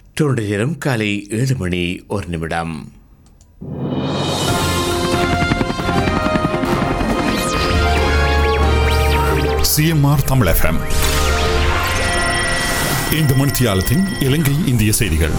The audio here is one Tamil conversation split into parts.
டொரண்டோ நேரம் காலை ஏழு மணி ஒரு நிமிடம் சிஎம்ஆர் தமிழ் எஃப்எம் இந்த மணித்தியாலத்தின் இலங்கை இந்திய செய்திகள்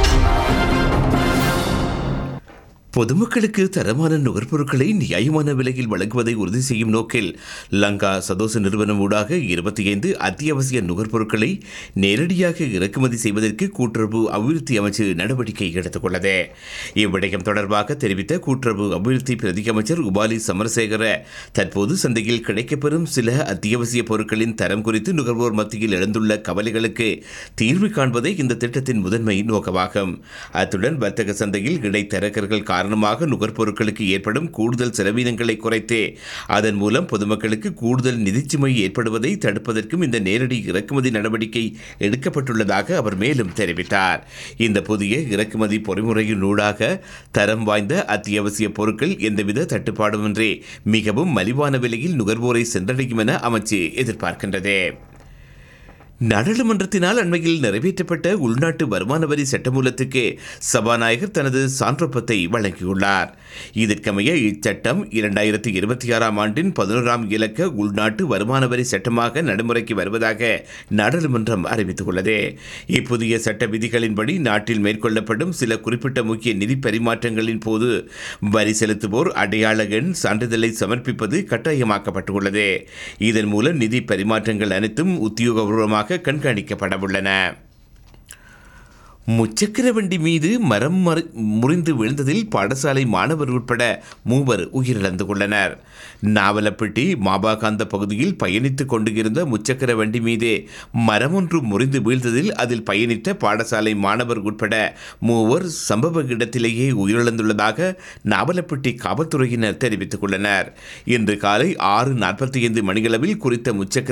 பொதுமக்களுக்கு தரமான நுகர்பொருட்களை நியாயமான விலையில் வழங்குவதை உறுதி செய்யும் நோக்கில் லங்கா சதோச நிறுவனம் ஊடாக இருபத்தி ஐந்து அத்தியாவசிய நுகர்பொருட்களை நேரடியாக இறக்குமதி செய்வதற்கு கூட்டுறவு அபிவிருத்தி அமைச்சு நடவடிக்கை எடுத்துள்ளது இவ்விடயம் தொடர்பாக தெரிவித்த கூட்டுறவு அபிவிருத்தி பிரதி அமைச்சர் உபாலி சமரசேகர தற்போது சந்தையில் கிடைக்கப்பெறும் சில அத்தியாவசிய பொருட்களின் தரம் குறித்து நுகர்வோர் மத்தியில் எழுந்துள்ள கவலைகளுக்கு தீர்வு காண்பதே இந்த திட்டத்தின் முதன்மை நோக்கமாகும் அத்துடன் வர்த்தக சந்தையில் இடைத்தரகர்கள் காரணமாக நுகர்பொருட்களுக்கு ஏற்படும் கூடுதல் செலவினங்களை குறைத்து அதன் மூலம் பொதுமக்களுக்கு கூடுதல் நிதிச்சுமை ஏற்படுவதை தடுப்பதற்கும் இந்த நேரடி இறக்குமதி நடவடிக்கை எடுக்கப்பட்டுள்ளதாக அவர் மேலும் தெரிவித்தார் இந்த புதிய இறக்குமதி பொறிமுறையின் ஊடாக தரம் வாய்ந்த அத்தியாவசிய பொருட்கள் எந்தவித தட்டுப்பாடுமின்றி மிகவும் மலிவான விலையில் நுகர்வோரை சென்றடையும் என அமைச்சு எதிர்பார்க்கின்றது நாடாளுமன்றத்தினால் அண்மையில் நிறைவேற்றப்பட்ட உள்நாட்டு வருமான வரி சட்டமூலத்துக்கு சபாநாயகர் தனது சான்றொப்பத்தை வழங்கியுள்ளார் இதற்கமைய இச்சட்டம் இரண்டாயிரத்தி இருபத்தி ஆறாம் ஆண்டின் பதினோராம் இலக்க உள்நாட்டு வருமான வரி சட்டமாக நடைமுறைக்கு வருவதாக நாடாளுமன்றம் அறிவித்துள்ளது இப்புதிய சட்ட விதிகளின்படி நாட்டில் மேற்கொள்ளப்படும் சில குறிப்பிட்ட முக்கிய நிதி பரிமாற்றங்களின் போது வரி செலுத்துவோர் அடையாள எண் சான்றிதழை சமர்ப்பிப்பது கட்டாயமாக்கப்பட்டுள்ளது இதன் மூலம் நிதி பரிமாற்றங்கள் அனைத்தும் உத்தியோகபூர்வமாக கண்காணிக்கப்பட உள்ளன முச்சக்கர வண்டி மீது மரம் மறு முறிந்து விழுந்ததில் பாடசாலை மாணவர் உட்பட மூவர் உயிரிழந்து கொண்டனர் நாவலப்பட்டி மாபாகாந்த பகுதியில் பயணித்துக் கொண்டிருந்த முச்சக்கர வண்டி மீது மரம் ஒன்று முறிந்து வீழ்ந்ததில் அதில் பயணித்த பாடசாலை மாணவர் உட்பட மூவர் சம்பவ இடத்திலேயே உயிரிழந்துள்ளதாக நாவலப்பட்டி காவல்துறையினர் தெரிவித்துக் கொண்டனர் இன்று காலை ஆறு நாற்பத்தி ஐந்து மணியளவில் குறித்த முச்சக்கர